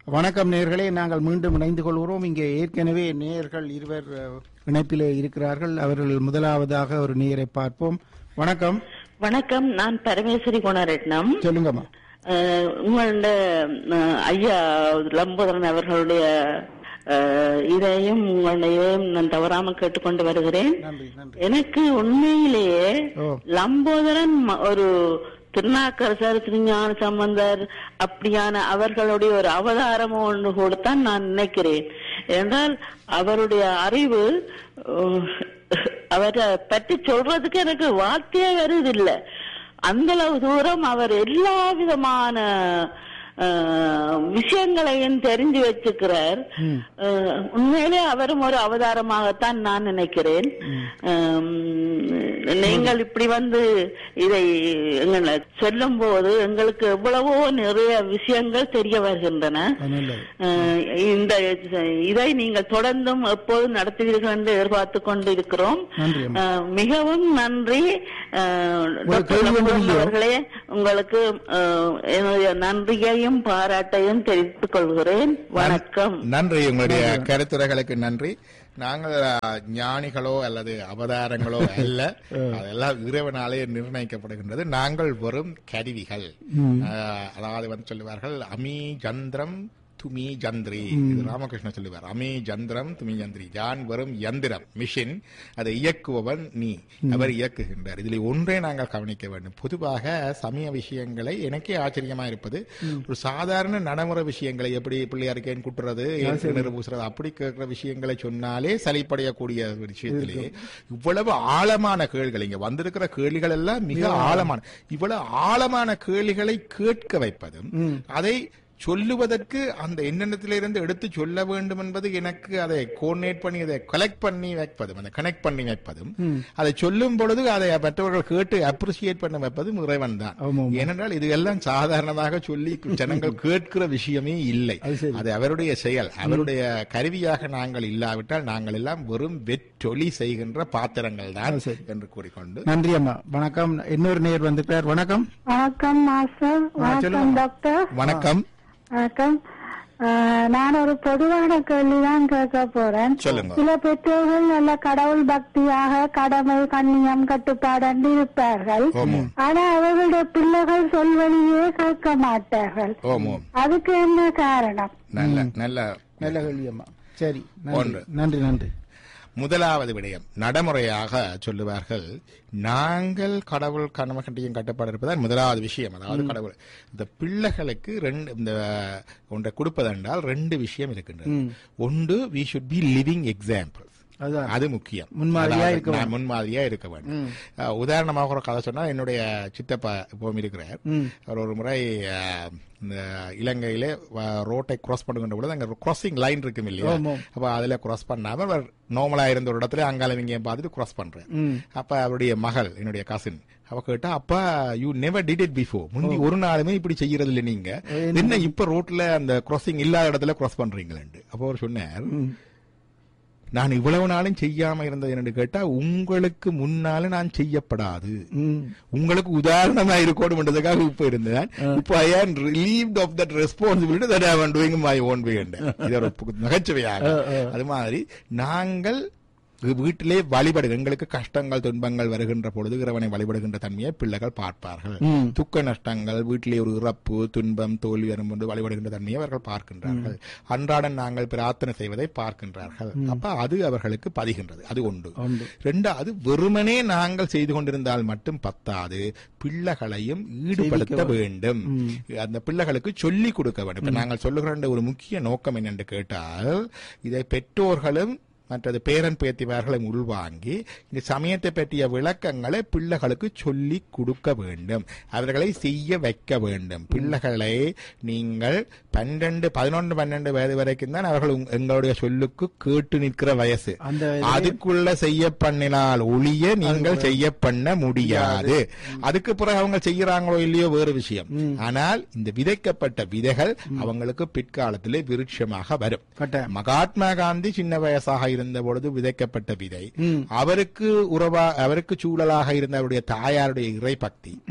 வணக்கம் நேயர்களே நாங்கள் மீண்டும் இணைந்து கொள்கிறோம் இங்கே ஏற்கனவே நேயர்கள் இருவர் அஹ், இணைப்பிலே இருக்கிறார்கள் அவர்கள் முதலாவதாக ஒரு நேயரை பார்ப்போம் வணக்கம் வணக்கம் நான் பரமேஸ்வரி குணரட்னம் சொல்லுங்கம்மா அஹ், உங்களோட அஹ், ஐயா லம்போதரன் அவர்களுடைய அஹ், இதையும் உங்களையும் நான் தவறாமல் கேட்டுக்கொண்டு வருகிறேன் நன்றி நன்றி எனக்கு உண்மையிலேயே ஓ. லம்போதரன் ம- ஒரு திருநாக்கரசர் திருஞான சம்பந்தர் அப்படியான அவர்களுடைய ஒரு அவதாரம் ஒன்று கொடுத்தான் நான் நினைக்கிறேன் என்றால் அவருடைய அறிவு அஹ், அவரை பற்றி சொல்றதுக்கு எனக்கு வார்த்தையே வருதில்லை அந்த அளவு தூரம் அவர் எல்லா விதமான அஹ், விஷயங்களையும் தெரிஞ்சு வச்சுக்கிறார் அஹ், உண்மையிலே அவரும் ஒரு அவதாரமாகத்தான் நான் நினைக்கிறேன் அஹ், நீங்கள் இப்படி வந்து இதை எங்களை சொல்லும் போது எங்களுக்கு எவ்வளவோ நிறைய விஷயங்கள் தெரிய வருகின்றன அது நல்லது அஹ், இந்த இதை நீங்கள் தொடர்ந்தும் எப்போதும் நடத்துவீர்கள் என்று எதிர்பார்த்து கொண்டு இருக்கிறோம் நன்றி அம்மா. அஹ், மிகவும் நன்றி அஹ், ஒரு டாக்டர் கேள்வி ஒன்று லம்போதரன் இல்லையோ? அவர்களே உங்களுக்கு அஹ், என்னுடைய நன்றியையும் பாராட்டையும் தெரிவித்துக் கொள்கிறேன் வணக்கம் நன்றி உங்களுடைய கருத்துரைகளுக்கு நன்றி நாங்கள் அஹ், ஞானிகளோ அல்லது அவதாரங்களோ அல்ல அதெல்லாம் இறைவனாலே நிர்ணயிக்கப்படுகின்றது நாங்கள் வெறும் கருவிகள் அஹ், அதாவது வந்து சொல்லுவார்கள் அமி ஜந்திரம் துமி ஜந்திரி இது ராமகிருஷ்ணன் சொல்லுவார் அமி ஜந்திரம் துமி ஜந்திரி ஜான் வெறும் யந்திரம் மிஷின் அதை இயக்குபவன் நீ அவர் இயக்குகின்றார் இதில் ஒன்றே நாங்கள் கவனிக்க வேண்டும் பொதுவாக சமய விஷயங்களை எனக்கே ஆச்சரியமா இருப்பது ஒரு சாதாரண நடைமுறை விஷயங்களை எப்படி பிள்ளையாருக்கேன் குட்டுறது ஏன் கிணறு பூசுறது அப்படி கேட்கிற விஷயங்களை சொன்னாலே சலிப்படையக்கூடிய ஒரு விஷயத்திலே இவ்வளவு ஆழமான கேள்விகள் இங்க வந்திருக்கிற கேள்விகள் எல்லாம் மிக ஆழமான இவ்வளவு ஆழமான கேள்விகளை கேட்க வைப்பதும் அதை சொல்லுவதற்கு அந்த எண்ணத்திலிருந்து எடுத்து சொல்ல வேண்டும் என்பது எனக்கு அதை கோஆர்டினேட் பண்ணி அதை கலெக்ட் பண்ணி வைப்பதும் அந்த கனெக்ட் பண்ணி வைப்பதும் அதை சொல்லும் பொழுது அதை மற்றவர்கள் கேட்டு அப்ரிசியேட் பண்ண வைப்பதும் இறைவன் தான் ஆமா, ஆமா. ஏனென்றால் இது எல்லாம் சாதாரணமாக சொல்லி ஜனங்கள் கேட்கிற விஷயமே இல்லை அது சரி. அது அவருடைய செயல் அவருடைய கருவியாக நாங்கள் இல்லாவிட்டால் நாங்கள் எல்லாம் வெறும் வெற்றொலி செய்கின்ற பாத்திரங்கள் தான் அது சரி. என்று கூறிக்கொண்டு நன்றி அம்மா வணக்கம் இன்னொரு நேயர் வந்திருக்கிறார் வணக்கம் வணக்கம் மாஸ்டர் வணக்கம் சொல்லுங்க. டாக்டர் வணக்கம் வணக்கம் அஹ், நான் ஒரு பொதுவான கேள்விதான் கேட்க போறேன் சொல்லுங்க. சில பெற்றோர்கள் நல்ல கடவுள் பக்தியாக கடமை கண்ணியம் கட்டுப்பாடு என்று இருப்பார்கள் ஓமோம் ஆனா அவர்களுடைய பிள்ளைகள் சொல்வழியே கேட்க மாட்டார்கள் ஓமோம் அதுக்கு என்ன காரணம் நல்ல நல்ல நல்ல கேள்வி அம்மா சரி நன்றி ஒன்று. நன்றி நன்றி முதலாவது விடயம் நடைமுறையாக சொல்லுவார்கள் நாங்கள் கடவுள் கனமகண்டியும் கட்டுப்பாடு இருப்பதால் முதலாவது விஷயம் அதாவது கடவுள் இந்த பிள்ளைகளுக்கு ரெண்டு இந்த ஒன்றை கொடுப்பதென்றால் ரெண்டு விஷயம் இருக்கின்றது ஒன்று we should be living example அதுதான் அது முக்கியம் முன்மாதிரியா அதாவது இருக்க நான் முன்மாதிரியா இருக்க வேண்டும் அஹ், உதாரணமாக ஒரு கதை சொன்னா என்னுடைய சித்தப்பா இப்பவும் இருக்கிறார் அவர் ஒரு முறை அஹ், இந்த இலங்கையிலே வ- ரோட்டை கிராஸ் பண்ணுகின்ற பொழுது அங்க கிராசிங் லைன் இருக்கும் இல்லையா ஆமாம். அப்ப அதுல கிராஸ் பண்ணாம அவர் நார்மலா இருந்த ஒரு இடத்துல அங்கால இங்கேயும் பார்த்துட்டு கிராஸ் பண்றேன் ம். அப்ப அவருடைய மகள் என்னுடைய கசின் அவ கேட்டா அப்பா you never did it before முந்தி ஒரு நாளுமே இப்படி செய்யறது இல்ல நீங்க என்ன இப்ப ரோட்ல அந்த கிராசிங் இல்லாத இடத்துல கிராஸ் பண்றீங்களேன்ட்டு அப்போ அவர் சொன்னார் நான் இவ்வளவு நாளும் செய்யாம இருந்தது என்று கேட்டா உங்களுக்கு முன்னால நான் செய்யப்படாது ம். உங்களுக்கு உதாரணமா இருக்கணும்ன்றதுக்காக இப்ப இருந்தேன் இப்போ I am relieved of that responsibility that I am doing my own way இது ஒரு பு- நகைச்சுவையாக அது மாதிரி நாங்கள் வீட்டிலே வழிபடு எங்களுக்கு கஷ்டங்கள் துன்பங்கள் வருகின்ற பொழுது இறைவனை வழிபடுகின்ற தன்மையை பிள்ளைகள் பார்ப்பார்கள் துக்க நஷ்டங்கள் வீட்டிலே ஒரு இறப்பு துன்பம் தோல்வி வரும்போது வழிபடுகின்ற தன்மையை அவர்கள் பார்க்கின்றார்கள் அன்றாடம் நாங்கள் பிரார்த்தனை செய்வதை பார்க்கின்றார்கள் அப்ப அது அவர்களுக்கு பதிகின்றது அது ஒன்று ரெண்டாவது வெறுமனே நாங்கள் செய்து கொண்டிருந்தால் மட்டும் பத்தாது பிள்ளைகளையும் ஈடுபடுத்த வேண்டும் அந்த பிள்ளைகளுக்கு சொல்லிக் கொடுக்க வேண்டும் இப்ப நாங்கள் சொல்லுகிற ஒரு முக்கிய நோக்கம் என்னென்று கேட்டால் இதை பெற்றோர்களும் மற்றது பேரன் பேத்திமார்களும் உள்வாங்கி இந்த சமயத்தை பற்றிய விளக்கங்களை பிள்ளைகளுக்கு சொல்லி கொடுக்க வேண்டும் அவர்களை செய்ய வைக்க வேண்டும் பிள்ளைகளை நீங்கள் பன்னெண்டு பதினொன்று பன்னெண்டு வயது வரைக்கும் தான் அவர்கள் உங்க- எங்களுடைய சொல்லுக்கு கேட்டு நிற்கிற வயசு அந்த அதுக்குள்ள செய்ய பண்ணினால் ஒளிய நீங்கள் செய்ய பண்ண முடியாது அதுக்கு பிறகு அவங்க செய்யறாங்களோ இல்லையோ வேறு விஷயம் ஆனால் இந்த விதைக்கப்பட்ட விதைகள் அவங்களுக்கு பிற்காலத்திலே விருட்சமாக வரும் கட்டாயம் மகாத்மா காந்தி சின்ன வயசாக இருந்த பொழுது விதைக்கப்பட்ட விதை அவருக்கு உறவா அவருக்கு சூழலாக இருந்த அவருடைய தாயாருடைய இறை பக்தி ம்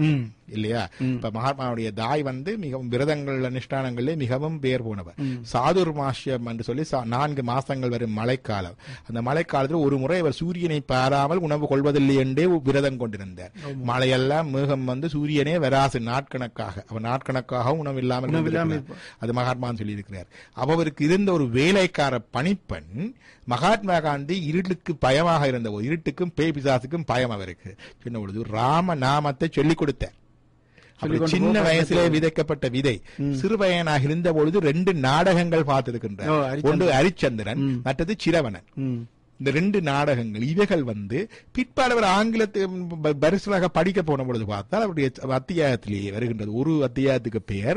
இல்லையா இப்ப மகாத்மாவுடைய தாய் வந்து மிகவும் விரதங்கள் அனுஷ்டானங்களிலே மிகவும் பேர் போனவர் சாதுர் மாசியம் என்று சொல்லி சா- நான்கு மாசங்கள் வரும் மழைக்காலம் அந்த மழைக்காலத்தில் ஒரு முறை அவர் சூரியனை பாராமல் உணவு கொள்வதில்லை என்றே விரதம் கொண்டிருந்தார் மழையெல்லாம் மேகம் வந்து சூரியனே வராசு நாட்கணக்காக அவர் நாட்கணக்காக உணவு இல்லாமல் உணவில்லாமல் இருந்திருக்கிறார். அது மகாத்மான்னு சொல்லியிருக்கிறார் அப்ப அவருக்கு இருந்த ஒரு வேலைக்கார பணிப்பெண் மகாத்மா காந்தி இருளுக்கு பயமாக இருந்த போது இருட்டுக்கும் பேய் பிசாசுக்கும் பயம் அவருக்கு சொன்ன பொழுது ராம நாமத்தை சொல்லிக் கொடுத்தார் அப்படி சொல்லிக் கொண்டு சின்ன போ, வயசுல விதைக்கப்பட்ட விதை சிறு பையனாக இருந்த பொழுது ரெண்டு நாடகங்கள் ஓ, பார்த்திருக்கின்றார் ஹரிச்சந்திரன். ஒன்று ஹரிச்சந்திரன் மற்றது சிரவணன் ம். இந்த ரெண்டு நாடகங்கள் இவைகள் வந்து பிற்பாடு அவர் ஆங்கிலத்தை ப- பரிசலாக படிக்க போன பொழுது பார்த்தால் அவருடைய அத்தியாயத்திலேயே வருகின்றது ஒரு அத்தியாயத்துக்கு பெயர்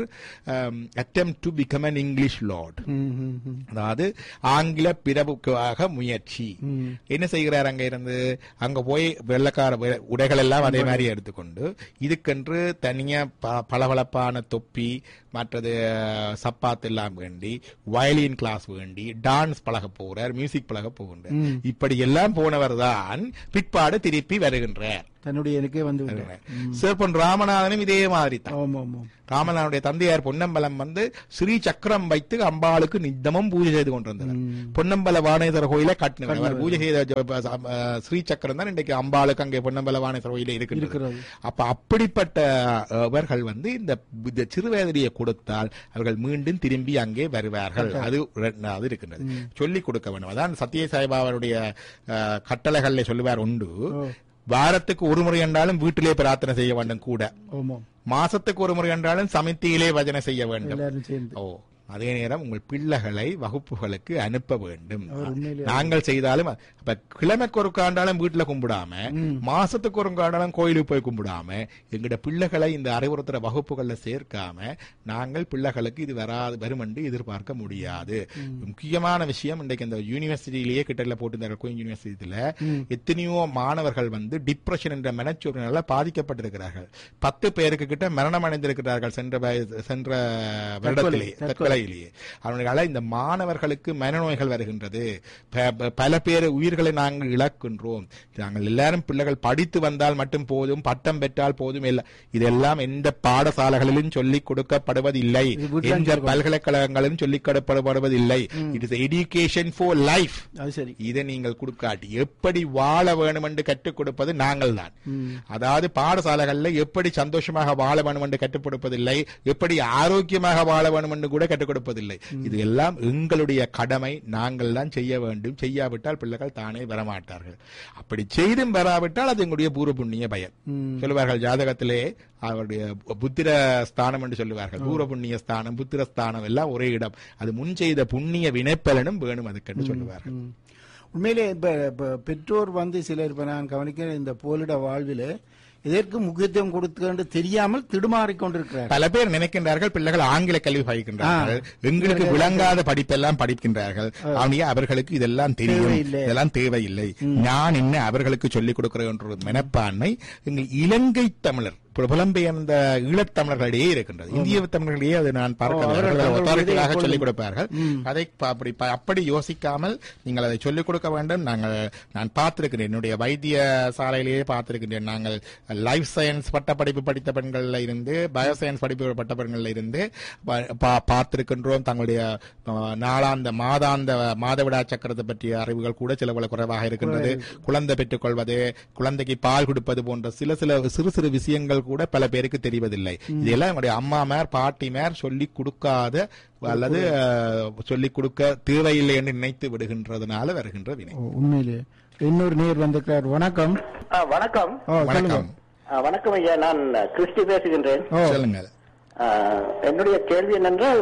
attempt to become an English lord ம், ம், ம். அதாவது ஆங்கில பிரபுக்காக முயற்சி ம். என்ன செய்கிறார் அங்க இருந்து அங்க போய் வெள்ளக்கார வெ- உடைகள் எல்லாம் அதே மாதிரி எடுத்துக்கொண்டு இதுக்கென்று தனியா ப- பளபளப்பான தொப்பி மற்றது அஹ், சப்பாத்து எல்லாம் வேண்டி வயலின் கிளாஸ் வேண்டி டான்ஸ் பழக போகிறார் மியூசிக் பழக போகின்றார் இப்படி எல்லாம் போனவர் தான் பிற்பாடு திருப்பி வருகின்றார் தன்னுடைய எனக்கே வந்து விட்டார். சிறப்பன் ராமநாதனும் இதே மாதிரி தான் ஆமா ஆமா ராமநாதனுடைய தந்தையார் பொன்னம்பலம் வந்து ஸ்ரீ சக்கரம் வைத்து அம்பாளுக்கு நித்தமும் பூஜை செய்து கொண்டிருந்தார் பொன்னம்பல வாணேஸ்வர கோயில கட்டினவர் அவர் பூஜை செய்த ஜ- ப- அஹ் ஸ்ரீ சக்கரம் தான் இன்றைக்கு அம்பாளுக்கு அங்கே பொன்னம்பல வாணேஸ்வர கோயில இருக்கிறது இருக்கிறது. அப்ப அப்படிப்பட்ட அவர்கள் வந்து இந்த இந்த சிறுவேதனையை கொடுத்தால் அவர்கள் மீண்டும் திரும்பி அங்கே வருவார்கள் அது ரெண்டாவது இருக்கின்றது சொல்லிக் கொடுக்க வேண்டும் அதான் சத்ய சாய்பாபாவுடைய அஹ், கட்டளைகளில் சொல்லுவார் உண்டு வாரத்துக்கு ஒரு முறை என்றாலும் வீட்டிலே பிரார்த்தனை செய்ய வேண்டும் கூட ஆமா மாசத்துக்கு ஒரு முறை என்றாலும் சமித்தியிலே வஜனை செய்ய வேண்டும் எல்லாரும் சேர்ந்து ஓ அதே நேரம் உங்கள் பிள்ளைகளை வகுப்புகளுக்கு அனுப்ப வேண்டும் அவர் உண்மையிலே நாங்கள் செய்தாலும் அப்ப கிழமைக்கு ஒரு காண்டாலும் வீட்டுல கும்பிடாம மாசத்துக்கு ஒரு காண்டாலும் கோயிலுக்கு போய் கும்பிடாம எங்கட பிள்ளைகளை இந்த அறிவுறுத்துற வகுப்புகள்ல சேர்க்காம நாங்கள் பிள்ளைகளுக்கு இது வராது வரும் என்று எதிர்பார்க்க முடியாது முக்கியமான விஷயம் இன்றைக்கு இந்த யூனிவர்சிட்டியிலேயே கிட்டல போட்டிருந்தாங்க கோயின் யூனிவர்சிட்டியில எத்தனையோ மாணவர்கள் வந்து டிப்ரெஷன் என்ற மனச்சோர்வினால பாதிக்கப்பட்டிருக்கிறார்கள் பத்து பேருக்கு கிட்ட மரணம் அடைந்திருக்கிறார்கள் சென்ற வய- சென்ற வருடத்திலே தற்கொலையிலேயே அவர்களால இந்த மாணவர்களுக்கு மனநோய்கள் வருகின்றது ப- ப- பல பேர் உயிர்களை நாங்கள் இழக்கின்றோம் நாங்கள் எல்லாரும் பிள்ளைகள் படித்து வந்தால் மட்டும் போதும் பட்டம் பெற்றால் போதும் இல்ல இதெல்லாம் எந்த பாடசாலைகளிலும் சொல்லிக் கொடுக்கப்படுவதில்லை இது வீட்டுல எந்த பல்கலைக்கழகங்களிலும் சொல்லிக் கொடுக்கப்படுவதில்லை it is education for life அது சரி இதை நீங்கள் கொடுக்காட்டி எப்படி வாழ வேணும் என்று கற்றுக் கொடுப்பது நாங்கள் தான் அதாவது பாடசாலைகள்ல எப்படி சந்தோஷமாக வாழ வேணும் என்று கற்றுக் கொடுப்பதில்லை எப்படி ஆரோக்கியமாக வாழ வேணும் என்று கூட கற்றுக் கொடுப்பதில்லை இது எல்லாம் எங்களுடைய கடமை நாங்கள் தான் செய்ய வேண்டும் செய்யாவிட்டால் பிள்ளைகள் தானே வரமாட்டார்கள் அப்படி செய்தும் வராவிட்டால் அது எங்களுடைய பூர்வ புண்ணிய பயன் சொல்லுவார்கள் ஜாதகத்திலே அவருடைய புத்திர ஸ்தானம் என்று சொல்லுவார்கள் பூர்வ புண்ணிய ஸ்தானம் புத்திர ஸ்தானம் எல்லாம் ஒரே இடம் அது முன் செய்த புண்ணிய வினைப்பலனும் வேணும் அதுக்கென்று சொல்லுவார்கள் ம். உண்மையிலே இப்ப இப்ப பெற்றோர் வந்து சிலர் இப்ப நான் கவனிக்கிற இந்த போலிட வாழ்வில இதற்கு முக்கியத்துவம் கொடுத்து தெரியாமல் திடுமாறிக் கொண்டிருக்கிறார் பல பேர் நினைக்கின்றார்கள் பிள்ளைகள் ஆங்கில கல்வி பயிக்கின்றார்கள் எங்களுக்கு விளங்காத படிப்பெல்லாம் படிக்கின்றார்கள் அவனிய அவர்களுக்கு இதெல்லாம் தெரியும் தேவையில்லை. இதெல்லாம் தேவையில்லை நான் என்ன அவர்களுக்கு சொல்லிக் கொடுக்கிறேன் என்ற ஒரு மனப்பான்மை எங்கள் இலங்கை தமிழர் புல- புலம்பெயர்ந்த ஈழத்தமிழர்களிடையே இருக்கின்றது இந்திய தமிழர்களிடையே அது நான் அவர்கள் பார்க்கிறேன் தங்களுடைய authority-ஆக இதை சொல்லிக் கொடுப்பார்கள் அதை ப- அப்படி ப- அப்படி யோசிக்காமல் நீங்கள் அதை சொல்லிக் கொடுக்க வேண்டும் நாங்கள் நான் பார்த்திருக்கிறேன் என்னுடைய வைத்திய சாலையிலேயே பார்த்திருக்கின்றேன் நாங்கள் லைஃப் சயின்ஸ் பட்டப்படிப்பு படித்த பெண்கள்ல இருந்து பயோசயின்ஸ் படிப்பு பட்ட பெண்கள்ல இருந்து ப- பா- பார்த்திருக்கின்றோம் தங்களுடைய அஹ், நாளாந்த மாதாந்த மாதவிடா சக்கரத்தை பற்றிய அறிவுகள் கூட சில பல குறைவாக இருக்கின்றது குழந்தை பெற்றுக் கொள்வது குழந்தைக்கு பால் கொடுப்பது போன்ற சில சில சிறு சிறு விஷயங்கள் கூட பல பேருக்கு தெரிவதில்லை இதெல்லாம் என்னுடைய அம்மாமார் பாட்டிமார் சொல்லிக் கொடுக்காத அல்லது அஹ், சொல்லிக் கொடுக்க தேவையில்லை என்று நினைத்து விடுகின்றதுனால வருகின்ற வினை ஓ, உண்மையிலே இன்னொரு நேர் வந்திருக்கிறார் வணக்கம் ஆ, வணக்கம் ஓ, சொல்லுங்க. வணக்கம் ஆ, வணக்கம் ஐயா நான் கிறிஸ்டி பேசுகின்றேன் ஓ, சொல்லுங்க ஆ, என்னுடைய கேள்வி என்னென்றால்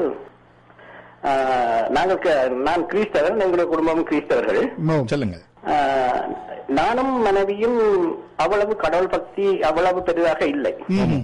ஆ, நாங்கள் க- நான் கிறிஸ்தவன் எங்களுடைய குடும்பம் கிறிஸ்தவர்கள் ஓ, சொல்லுங்க ஆ, நானும் மனைவியும் அவ்வளவு கடவுள் பக்தி அவ்வளவு பெரிதாக இல்லை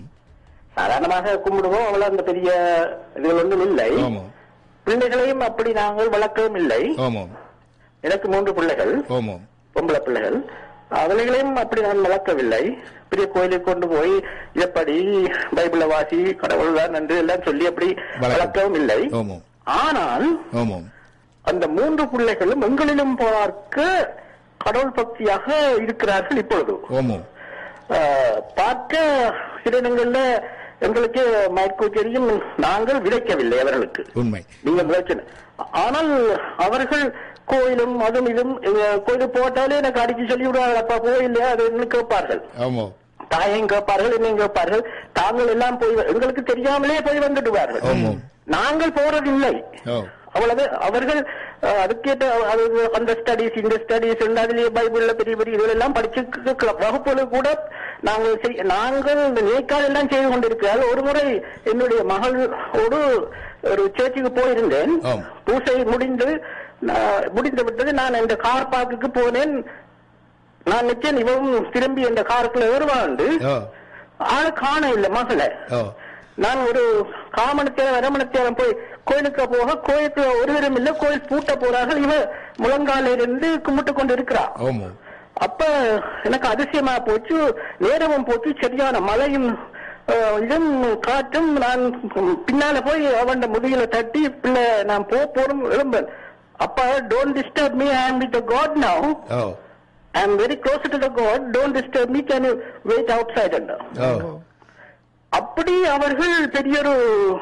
சாதாரணமாக கும்பிடுவோம் அவ்வளவு அந்த பெரிய இதுகள் ஒன்றும் இல்லை ஓமோ பிள்ளைகளையும் அப்படி நாங்கள் வளர்க்கவும் இல்லை ஓமோ எனக்கு மூன்று பிள்ளைகள் ஓமோ பொம்பளை பிள்ளைகள் அவர்களையும் அப்படி நான் வளர்க்கவில்லை பெரிய கோயிலுக்கு கொண்டு போய் எப்படி பைபிள வாசி கடவுள் தான் என்று எல்லாம் சொல்லி அப்படி வளர்க்க- வளர்க்கவும் இல்லை ஓமோ ஆனால் ஓமோ அந்த மூன்று பிள்ளைகளும் எங்களிலும் பார்க்க கடவுள் பக்தியாக இருக்கிறார்கள் இப்பொழுது ஓமோ ஆஹ், பார்க்க சில இடங்கள்ல எங்களுக்கு மயக்கு தெரியும் நாங்கள் விதைக்கவில்லை அவர்களுக்கு உண்மை நீங்க விளைச்சல் ஆனால் அவர்கள் கோயிலும் அதுவும் இதுவும் அஹ், கோயிலுக்கு போட்டாலே எனக்கு அடிச்சு சொல்லி விடுவாங்க அப்பா கோயில்லையா அது என்ன கேட்பார்கள் ஆமா தாயையும் கேட்பார்கள் என்னையும் கேட்பார்கள் தாங்கள் எல்லாம் போய் எங்களுக்கு தெரியாமலே போய் வந்துடுவார்கள் ஆமாம். நாங்கள் போறதில்லை ஓ அவ்வளவு அவர்கள் அஹ், அதுக்கேற்ற அது அந்த ஸ்டடிஸ் இந்த ஸ்டடிஸ் அதுலயே பைபிள்ல பெரிய பெரிய இதெல்லாம் படிச்சு க- க- வகுப்புல கூட நாங்கள் செய்- நாங்கள் இந்த நேக்கால் எல்லாம் செய்து கொண்டிருக்கிறார் ஒரு முறை என்னுடைய மகளோடு ஒரு சேர்ச்சுக்கு போயிருந்தேன் ஆம். பூசை முடிந்து நான் முடிந்து விட்டது நான் இந்த கார் பார்க்குக்கு போனேன் நான் நிச்சயம் இவவும் திரும்பி இந்த காருக்குள்ள வருவாண்டு ஓ ஆளு காண இல்ல மகளை ஓ நான் ஒரு காமணத்தேரம் வரமணத்தேரம் போய் கோயிலுக்கு போக கோயிலுக்கு ஒருவரும் இல்ல கோயில் பூட்ட போறார்கள் இவ முழங்கால இருந்து கும்பிட்டு கொண்டு இருக்கிறா ஆமா அப்ப எனக்கு அதிசயமா போச்சு நேரமும் போச்சு சரியான மழையும் அஹ், இதும் காற்றும் நான் பின்னால போய் அவன் முதுகில தட்டி பிள்ளை நான் போ போறோம் எழும்பன் அப்ப don't disturb me I am with God now oh I am very close to the God don't disturb me can you wait outside oh அப்படி அவர்கள் பெரிய ஒரு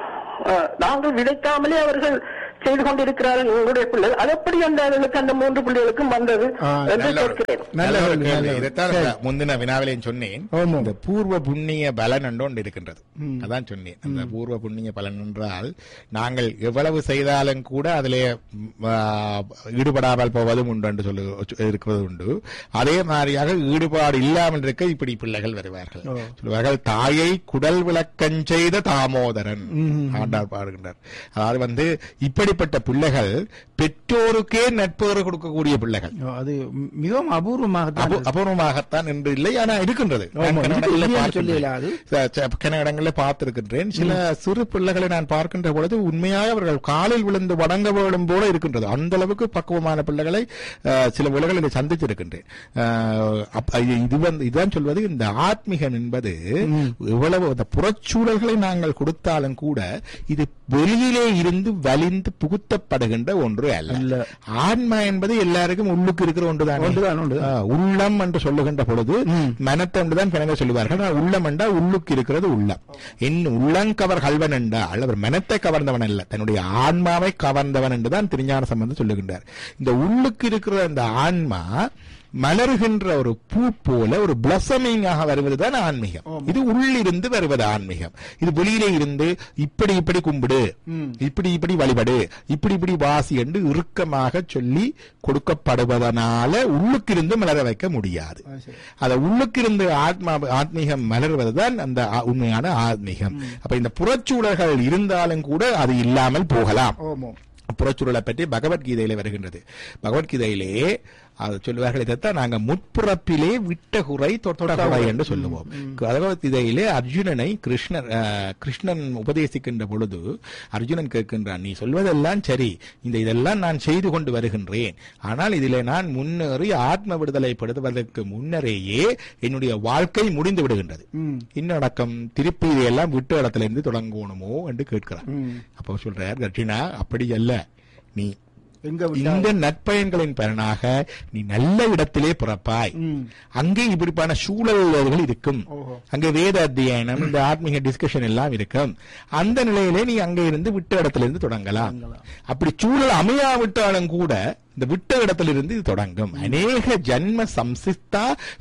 அஹ், நாங்கள் விதைக்காமலே அவர்கள் செய்து கொண்டிருக்கிறார்கள் உங்களுடைய பிள்ளைகள் அது எப்படி அந்த அவர்களுக்கு அந்த மூன்று பிள்ளைகளுக்கும் வந்தது ஆ, என்று நல்ல ஒரு- கேட்கிறேன் நல்ல நல்ல ஒரு கேள்வி, கேள்வி. நல்ல ஒரு- இதைத்தான் சரி. நான் முந்தின வினாவிலையும் சொன்னேன் ஆமாம். இந்த பூர்வ புண்ணிய பலன் என்று ஒன்று இருக்கின்றது அதான் சொன்னேன் அந்த பூர்வ புண்ணிய பலன் என்றால் நாங்கள் எவ்வளவு செய்தாலும் கூட அதிலே ம், ஆ, ஈடுபடாமல் போவதும் உண்டு என்று சொல்லு இருக்கிறது உண்டு அதே மாதிரியாக ஈடுபாடு இல்லாமல் இருக்க இப்படி பிள்ளைகள் வருவார்கள் சொல்லுவார்கள் தாயை குடல் விளக்கஞ் செய்த தாமோதரன் ஆண்டார் பாடுகின்றார் அதாவது வந்து இப்படிப்பட்ட பிள்ளைகள் பெற்றோருக்கே நட்பேறு கொடுக்கக்கூடிய பிள்ளைகள் ஓ, அது மி- மிகவும் அபூர்வமாக அபூ- அபூர்வமாகத்தான் என்று இல்லை ஆனா இருக்கின்றது ஆமா, நான் கன இருக்கு, இடங்களில் இல்லைன்னு சொல்லல பார்க்கின்றேன். அது. ச- ச- கன இடங்களில் பார்த்திருக்கின்றேன் சில சிறு பிள்ளைகளை நான் பார்க்கின்ற பொழுது உண்மையாக அவர்கள் காலில் விழுந்து வணங்க வேண்டும் போல இருக்கின்றது அந்த அளவுக்கு பக்குவமான பிள்ளைகளை அஹ், சில உலகளில் சந்தித்திருக்கின்றேன் அஹ், அப்ப இது- இது வந்து இதுதான் சொல்வது இந்த ஆத்மீகம் என்பது எவ்வளவு அந்த புறச்சூழல்களை நாங்கள் கொடுத்தாலும் கூட இது வெளியிலே இருந்து வலிந்து புகுத்தப்படுகின்ற ஒன்று அல்ல அல்ல. ஆன்மா என்பது எல்லாருக்கும் உள்ளுக்கு இருக்கிற ஒன்றுதான் ஒன்றுதான், ஒன்று. ஆ, உள்ளம் என்று சொல்லுகின்ற பொழுது மனத்தை என்றுதான் பிறகு சொல்லுவார்கள் ஆனால் உள்ளம் என்றால் உள்ளுக்கு இருக்கிறது உள்ளம் என் உள்ளங்கவர் கல்வன் என்றால் அவர் மனத்தை கவர்ந்தவன் அல்ல தன்னுடைய ஆன்மாவை கவர்ந்தவன் என்றுதான் திருஞான சம்பந்தம் சொல்லுகின்றார் இந்த உள்ளுக்கு இருக்கிற அந்த ஆன்மா மலர்கின்ற ஒரு பூ போல ஒரு பிளசமிங்காக வருவதுதான் ஆன்மீகம் இது உள்ளிருந்து வருவது ஆன்மீகம் இது வெளியிலே இருந்து இப்படி இப்படி கும்பிடு இப்படி இப்படி வழிபடு இப்படி இப்படி வாசி என்று இறுக்கமாக சொல்லி கொடுக்கப்படுவதனால உள்ளுக்கிருந்து மலர வைக்க முடியாது அத உள்ளுக்கிருந்து ஆத்மா ஆத்மீகம் மலர்வதுதான் அந்த ஆ- உண்மையான ஆத்மீகம் அப்ப இந்த புறச்சூழல்கள் இருந்தாலும் கூட அது இல்லாமல் போகலாம் ஓமோ புறச்சூழலை பற்றி பகவத்கீதையிலே வருகின்றது பகவத்கீதையிலே அது சொல்லுவார்கள் இதைத்தான் நாங்க முற்பிறப்பிலே விட்ட குறை தொட்ட குறை என்று சொல்லுவோம் பகவத்கீதையிலே அர்ஜுனனை கிருஷ்ணர் அஹ், கிருஷ்ணன் உபதேசிக்கின்ற பொழுது அர்ஜுனன் கேட்கின்றான் நீ சொல்வதெல்லாம் சரி இந்த இதெல்லாம் நான் செய்து கொண்டு வருகின்றேன் ஆனால் இதிலே நான் முன்னேறி ஆத்ம விடுதலை படுத்துவதற்கு முன்னரேயே என்னுடைய வாழ்க்கை முடிந்து விடுகின்றது இன்னடக்கம் திருப்பி இதையெல்லாம் விட்டு இடத்துல இருந்து தொடங்கணுமோ என்று கேட்கிறார் அப்போ சொல்றார் கர்ஜினா அப்படி அல்ல நீ எங்க விட்டா இந்த நற்பயன்களின் பலனாக நீ நல்ல இடத்திலே பிறப்பாய் அங்கே இப்படிப்பான சூழல்கள் இருக்கும் அங்கே வேத அத்தியனம் இந்த ஆத்மீக டிஸ்கஷன் எல்லாம் இருக்கும் அந்த நிலையிலே நீ அங்கே இருந்து விட்ட இடத்துல இருந்து தொடங்கலாம் அப்படி சூழல் அமையாவிட்டாலும் கூட இந்த விட்ட இடத்திலிருந்து இது தொடங்கும் அநேக ஜன்ம சம்சிஸ்தா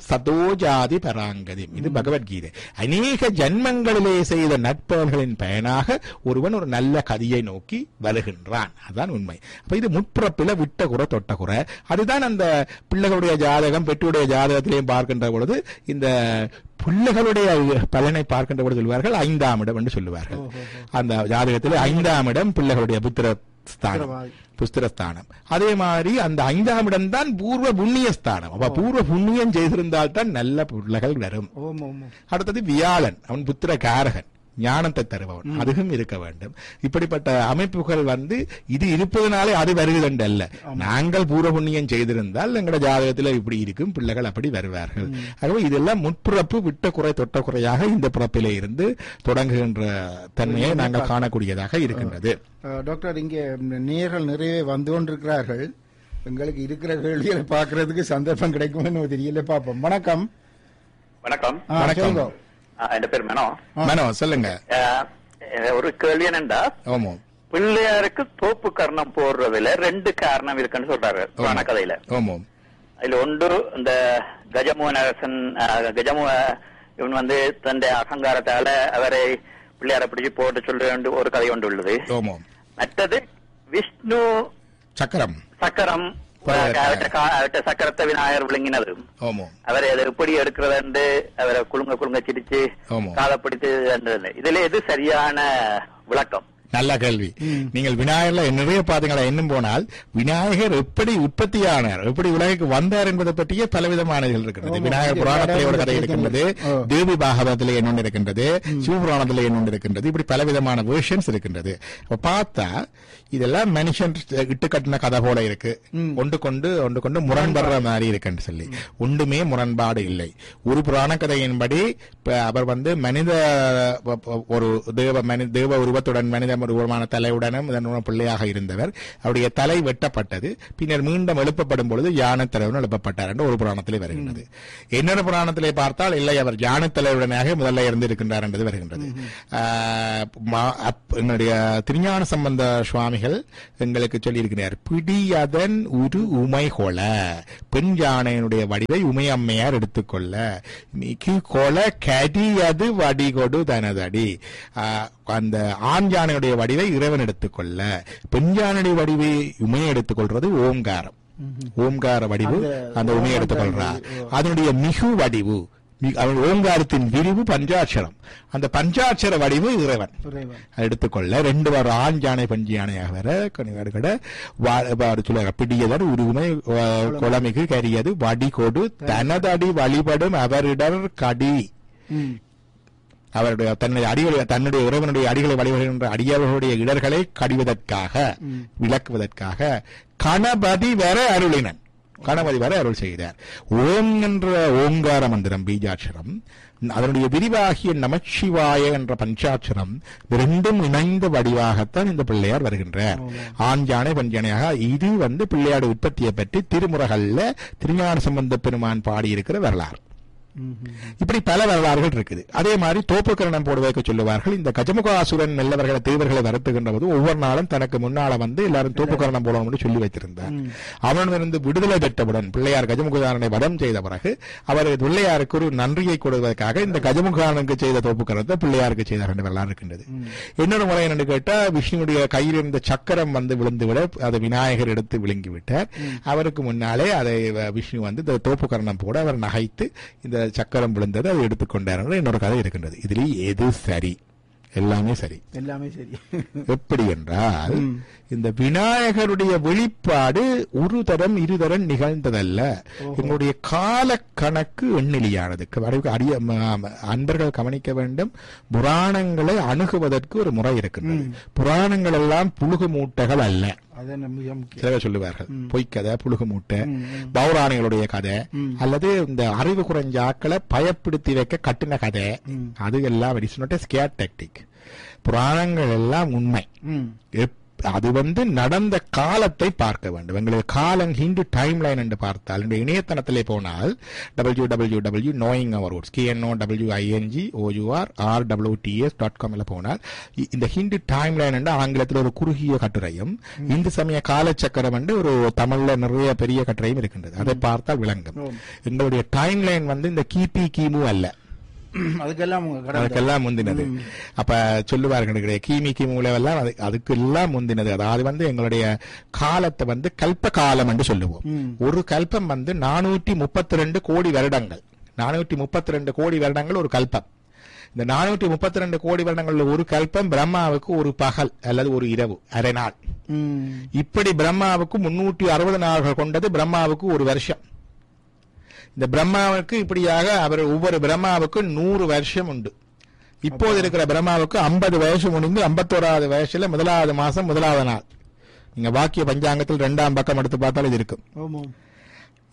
சதோஜாதி பராங்கதி இது பகவத்கீதை அநேக ஜன்மங்களிலே செய்த நட்பவர்களின் பயனாக ஒருவன் ஒரு நல்ல கதியை நோக்கி வருகின்றான் அதான் உண்மை அப்ப இது முற்பிறப்பில விட்ட குறை தொட்ட குறை அதுதான் அந்த பிள்ளைகளுடைய ஜாதகம் பெற்றுடைய ஜாதகத்திலையும் பார்க்கின்ற பொழுது இந்த பிள்ளைகளுடைய பலனை பார்க்கின்ற பொழுது சொல்வார்கள் ஐந்தாம் இடம் என்று சொல்லுவார்கள் அந்த ஜாதகத்தில் ஐந்தாம் இடம் பிள்ளைகளுடைய புத்திர ஸ்தானம் புஸ்திரஸ்தானம் அதே மாதிரி அந்த ஐந்தாம் இடம் தான் பூர்வ புண்ணிய ஸ்தானம் அப்ப பூர்வ புண்ணியம் செய்திருந்தால் தான் நல்ல பிள்ளைகள் வரும் ஓமோ ஓமோ அடுத்தது வியாழன் அவன் புத்திர காரகன் ஞானத்தை தருபவன் அதுவும் இருக்க வேண்டும் இப்படிப்பட்ட அமைப்புகள் வந்து இது இருப்பதனாலே அது வருகிறது அல்ல நாங்கள் பூர்வ புண்ணியம் செய்திருந்தால் எங்களோட ஜாதகத்தில் இப்படி இருக்கும் பிள்ளைகள் அப்படி வருவார்கள் ஆகவே இதெல்லாம் முற்பிறப்பு விட்ட குறை தொட்ட குறையாக இந்த பிறப்பிலே இருந்து தொடங்குகின்ற தன்மையை நாங்கள் காணக்கூடியதாக இருக்கின்றது அஹ், டாக்டர் இங்கே நேர்கள் நிறைய வந்து கொண்டிருக்கிறார்கள் எங்களுக்கு இருக்கிற கேள்விகளை பார்க்கறதுக்கு சந்தர்ப்பம் கிடைக்கும்னு தெரியல பார்ப்போம் வணக்கம் வணக்கம் ஆ, வணக்கம். சொல்லுங்க. ஆ, என் பேர் மேனோ மனோ சொல்லுங்க ஆ, ஒரு கேள்வி என்னண்டா ஓமோ பிள்ளையாருக்கு தோப்பு கர்ணம் போடுறதுல ரெண்டு காரணம் இருக்குன்னு சொல்றாரு புராண கதையில ஓமோ அதுல ஒன்று இந்த கஜமுகனரசன் ஆ, கஜமுக இவன் வந்து தன்னுடைய அகங்காரத்தால அவரை பிள்ளையாரை பிடிச்சு போட்டு சொல்ற ஒரு கதை ஒன்று உள்ளது ஓமோ மற்றது விஷ்ணு சக்கரம் சக்கரம் பரவாயில்ல. அவற்றை கா- அவற்றை சக்கரத்தை விநாயகர் விளங்கினது ஓமோ அவரை அதை எப்படி எடுக்கிறதுண்டு அவரை குலுங்க குலுங்க சிரிச்சு ஆமா. காலை பிடித்து என்றதில்லை. இதுல எது சரியான விளக்கம் நல்ல கேள்வி நீங்கள் விநாயகர்ல நிறைய பாத்தீங்களா இன்னும் போனால் விநாயகர் எப்படி உற்பத்தியானார் எப்படி உலகுக்கு வந்தார் என்பதை பற்றிய பலவிதமான இதுகள் இருக்கிறது ஆமா. விநாயகர் புராணத்திலே ஒரு கதை இருக்கின்றது ஓ. தேவி பாகவதத்திலே இன்னொன்று இருக்கின்றது சிவபுராணத்திலே இன்னொன்று இருக்கின்றது இப்படி பலவிதமான வேர்ஷன்ஸ் இருக்கின்றது அப்ப பார்த்தா இதெல்லாம் மனுஷன் இட்டு கட்டின கதை போல இருக்கு ஒன்று கொண்டு ஒன்று கொண்டு முரண்படுற மாதிரி இருக்குன்னு சொல்லி ஒன்றுமே முரண்பாடு இல்லை ஒரு புராண கதையின்படி இப்ப அவர் வந்து மனித ப- ப- ஒரு தேவ மனி தேவ உருவத்துடன் மனித உருவமான தலையுடனும் இதன் மூலம் பிள்ளையாக இருந்தவர் அவருடைய தலை வெட்டப்பட்டது பின்னர் மீண்டும் எழுப்பப்படும் பொழுது யானை தலைவன் எழுப்பப்பட்டார் என்று ஒரு புராணத்திலே வருகின்றது இன்னொரு புராணத்திலே பார்த்தால் இல்லை அவர் யானை தலையுடனாக முதல்ல இருந்து இருக்கின்றார் என்றது வருகின்றது ஆஹ், மா- அப்- என்னுடைய திருஞான சம்பந்த சுவாமிகள் எங்களுக்கு சொல்லியிருக்கிறார் பிடியதன் உரு உமை கொல பெண் யானையினுடைய வடிவை உமையம்மையார் எடுத்துக்கொள்ள மிகு கொல கடியது வடிகொடு தனதடி ஆஹ், அந்த ஆண் யானையுடைய வடிவை இறைவன் எடுத்துக்கொள்ள பெண் யானையுடைய வடிவை உமையை எடுத்துக்கொள்றது ஓங்காரம் ஓம்கார வடிவு அந்த உமையை எடுத்துக்கொள்றார் அதனுடைய மிகு வடிவு மி- அவன் ஓங்காரத்தின் விரிவு பஞ்சாட்சரம் அந்த பஞ்சாட்சர வடிவு இறைவன் இறைவன். எடுத்துக்கொள்ள ரெண்டு வாரம் ஆண் யானை பஞ்சு யானையாக வர கனிவாடு கடை சொல்ல பிடியதர் உருகுமை குளமிகு கரியது வடிகொடு தனதடி வழிபடும் அவரிடர் கடி ம். அவருடைய தன்னுடைய அடிகளை தன்னுடைய இறைவனுடைய அடிகளை வழிபடுகின்ற அடியவர்களுடைய இடர்களை கடிவதற்காக விளக்குவதற்காக கணபதி வர அருளினன் கணபதி வர அருள் செய்தார் ஓம் என்ற ஓங்கார மந்திரம் பீஜாட்சரம் அதனுடைய விரிவாகிய நமச்சிவாய என்ற பஞ்சாட்சரம் ரெண்டும் இணைந்த வடிவாகத்தான் இந்த பிள்ளையார் வருகின்றார் ஆண் யானை பெண் யானையாக இது வந்து பிள்ளையாடு உற்பத்தியை பற்றி திருமுறைகள்ல திருஞான சம்பந்த பெருமான் பாடியிருக்கிற வரலாறு இப்படி பல வரலாறுகள் இருக்குது அதே மாதிரி தோப்புக்கரணம் போடுவதற்கு சொல்லுவார்கள் இந்த கஜமுகாசுரன் மெல்லவர்களை தேவர்களை வருத்துகின்ற போது ஒவ்வொரு நாளும் தனக்கு முன்னால வந்து எல்லாரும் தோப்புக்கரணம் போடணும்னு சொல்லி வைத்திருந்தார் அவனிருந்து விடுதலை பெற்றவுடன் பிள்ளையார் கஜமுகாரனை வதம் செய்த பிறகு அவர் பிள்ளையாருக்கு ஒரு நன்றியை கொடுவதற்காக இந்த கஜமுகாரனுக்கு செய்த தோப்புக்கரணத்தை பிள்ளையாருக்கு செய்தார் என்ற வரலாறு இருக்கின்றது இன்னொரு முறை என்னன்னு கேட்டா விஷ்ணுடைய கையில் இருந்த சக்கரம் வந்து விழுந்து விட அதை விநாயகர் எடுத்து விழுங்கி விட்டார் அவருக்கு முன்னாலே அதை வ- விஷ்ணு வந்து இந்த தோப்புக்கரணம் போட அவர் நகைத்து இந்த சக்கரம் விழுந்தது அதை எடுத்துக்கொண்டார் என்ற இன்னொரு கதை இருக்கின்றது இதுல எது சரி எல்லாமே சரி எல்லாமே சரி எப்படி என்றால் இந்த விநாயகருடைய வெளிப்பாடு ஒரு தரம் இருதரம் நிகழ்ந்ததல்ல எங்களுடைய கால கணக்கு எண்ணிலியானது க- அரிய ம- ம- அன்பர்கள் கவனிக்க வேண்டும் புராணங்களை அணுகுவதற்கு ஒரு முறை இருக்கின்றது புராணங்கள் எல்லாம் புழுகு மூட்டைகள் அல்ல அது என்ன மிக முக்கியம் சிலர் சொல்லுவார்கள் பொய்க்கதை புழுகு மூட்டை பௌராணிகளுடைய கதை அல்லது இந்த அறிவு குறைஞ்ச ஆக்களை பயப்படுத்தி வைக்க கட்டின கதை அது எல்லாம் இட்ஸ் நாட் ஸ்கேர் டாக்டிக் புராணங்கள் எல்லாம் உண்மை ம். எப்- அது வந்து நடந்த காலத்தை பார்க்க வேண்டும் எங்களுக்கு காலம் ஹிந்து டைம் லைன் என்று பார்த்தால் இந்த இணையதளத்திலே போனால் W W W knowing our roads KNO W ING OUR R WDS dot காம்ல போனால் இ- இந்த ஹிந்து டைம் லைன் என்று ஆங்கிலத்தில் ஒரு குறுகிய கட்டுரையும் இந்து சமய காலச்சக்கரம் என்று ஒரு தமிழ்ல நிறைய பெரிய கட்டுரையும் இருக்கின்றது அதை பார்த்தால் விளங்கும் எங்களுடைய டைம் லைன் வந்து இந்த கிபி கிமு அல்ல அதுக்கெல்லாம் உங்க கடவுள் அதுக்கெல்லாம் முந்தினது அப்ப சொல்லுவார்கள் கிடையாது கிமி கிமுலவெல்லாம் அது அதுக்கு எல்லாம் முந்தினது அதாவது வந்து எங்களுடைய காலத்தை வந்து கல்ப காலம் என்று சொல்லுவோம் ஒரு கல்பம் வந்து நானூற்றி முப்பத்தி ரெண்டு கோடி வருடங்கள் நானூற்றி முப்பத்தி ரெண்டு கோடி வருடங்கள் ஒரு கல்பம் இந்த நானூற்றி முப்பத்தி ரெண்டு கோடி வருடங்கள்ல ஒரு கல்பம் பிரம்மாவுக்கு ஒரு பகல் அல்லது ஒரு இரவு அரை நாள் ம். இப்படி பிரம்மாவுக்கு முன்னூற்றி அறுபது நாள்கள் கொண்டது பிரம்மாவுக்கு ஒரு வருஷம் இந்த பிரம்மாவுக்கு இப்படியாக அவர் ஒவ்வொரு பிரம்மாவுக்கு நூறு வருஷம் உண்டு இப்போது இருக்கிற பிரம்மாவுக்கு ஐம்பது வயசு முடிந்து ஐம்பத்தோராவது வயசுல முதலாவது மாசம் முதலாவது நாள் நீங்க வாக்கிய பஞ்சாங்கத்தில் ரெண்டாம் பக்கம் எடுத்து பார்த்தால் இது இருக்கும் ஆமாம்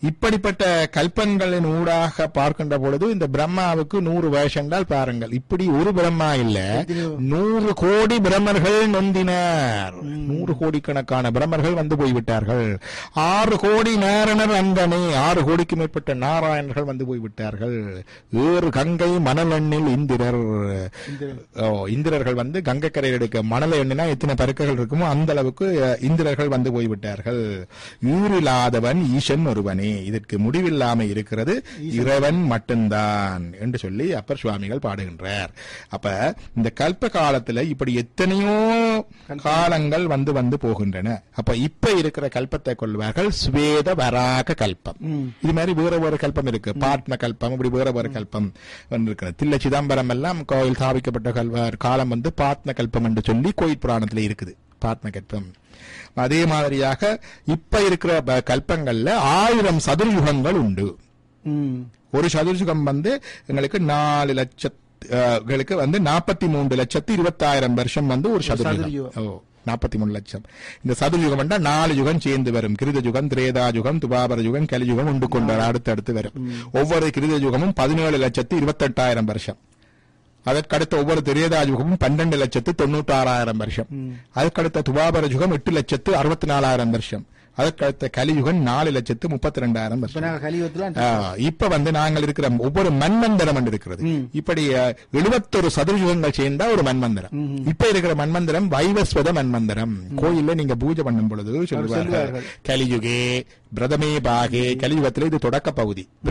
இப்படிப்பட்ட கல்பங்களின் ஊடாக பார்க்கின்ற பொழுது இந்த பிரம்மாவுக்கு நூறு வருஷங்கள் பாருங்கள் இப்படி ஒரு பிரம்மா இல்ல நூறு கோடி பிரம்மர்கள் நொந்தினர் நூறு கோடிக்கணக்கான பிரம்மர்கள் வந்து போய்விட்டார்கள் ஆறு கோடி நாரணர் அங்கனே ஆறு கோடிக்கு மேற்பட்ட நாராயணர்கள் வந்து போய்விட்டார்கள் ஏறு கங்கை மணலெண்ணில் இந்திரர் ஓ, இந்திரர்கள் வந்து கங்கை கரையில் எடுக்க மணலை எண்ணினா எத்தனை பருக்கைகள் இருக்குமோ அந்த அளவுக்கு அஹ், இந்திரர்கள் வந்து போய்விட்டார்கள் ஈரில்லாதவன் ஈசன் ஒருவனே இதற்கு முடிவில்லாம இருக்கிறது இறைவன் மட்டும்தான் என்று சொல்லி அப்பர் சுவாமிகள் பாடுகின்றார் அப்ப இந்த கல்ப காலத்துல இப்படி எத்தனையோ காலங்கள் வந்து வந்து போகின்றன அப்ப இப்ப இருக்கிற கல்பத்தை கொள்வார்கள் ஸ்வேத வராக கல்பம் இது மாதிரி வேற வேற கல்பம் இருக்கு பாட்ன கல்பம் இப்படி வேற வேற கல்பம் வந்து இருக்கிறது தில்லை சிதம்பரம் எல்லாம் கோயில் ஸ்தாபிக்கப்பட்ட கல்வ- காலம் வந்து பாட்ன கல்பம் என்று சொல்லி கோயில் புராணத்துல இருக்குது பாட்ன கல்பம் அதே மாதிரியாக இப்ப இருக்கிற ப- கல்பங்கள்ல ஆயிரம் சதுர்யுகங்கள் உண்டு ம். ஒரு சதுர்யுகம் வந்து எங்களுக்கு நாலு லட்சத்து அஹ், களுக்கு வந்து நாற்பத்தி மூன்று லட்சத்து இருபத்தாயிரம் வருஷம் வந்து ஒரு சதுர்யுகம் சதுர்யுகம். ஓ நாற்பத்தி மூணு லட்சம் இந்த சதுர்யுகம் என்றா நாலு யுகம் சேர்ந்து வரும் கிருத யுகம் திரேதா யுகம் துபாபர யுகம் கலியுகம் உண்டு கொண்டு அடுத்து அடுத்து வரும் ஒவ்வொரு கிருத யுகமும் பதினேழு லட்சத்து இருபத்தெட்டாயிரம் வருஷம் அதற்கடுத்த ஒவ்வொரு திரேதா யுகமும் பன்னெண்டு லட்சத்து தொண்ணூத்தாறாயிரம் வருஷம் அதற்கடுத்த துபாபர யுகம் எட்டு லட்சத்து அறுபத்தி நாலாயிரம் வருஷம் அதற்கடுத்த கலியுகம் நாலு லட்சத்து முப்பத்தி ரெண்டாயிரம் இப்ப வருஷம் நாங்க கலியுகத்துல ஆ, இப்ப வந்து நாங்கள் இருக்கிற ஒவ்வொரு மண்மந்திரம் என்று இருக்கிறது இப்படி எழுபத்தொரு சதுர்யுகங்கள் சேர்ந்தா ஒரு மண்மந்திரம் இப்ப இருக்கிற மண்மந்திரம் வைவஸ்வத மண்மந்திரம் கோயில்ல நீங்க பூஜை பண்ணும் பொழுது சொல்லுவார்கள் சொல்லுவார்கள். கலியுகே பிரதமே பாகே கலியுகத்துல இது தொடக்க பகுதி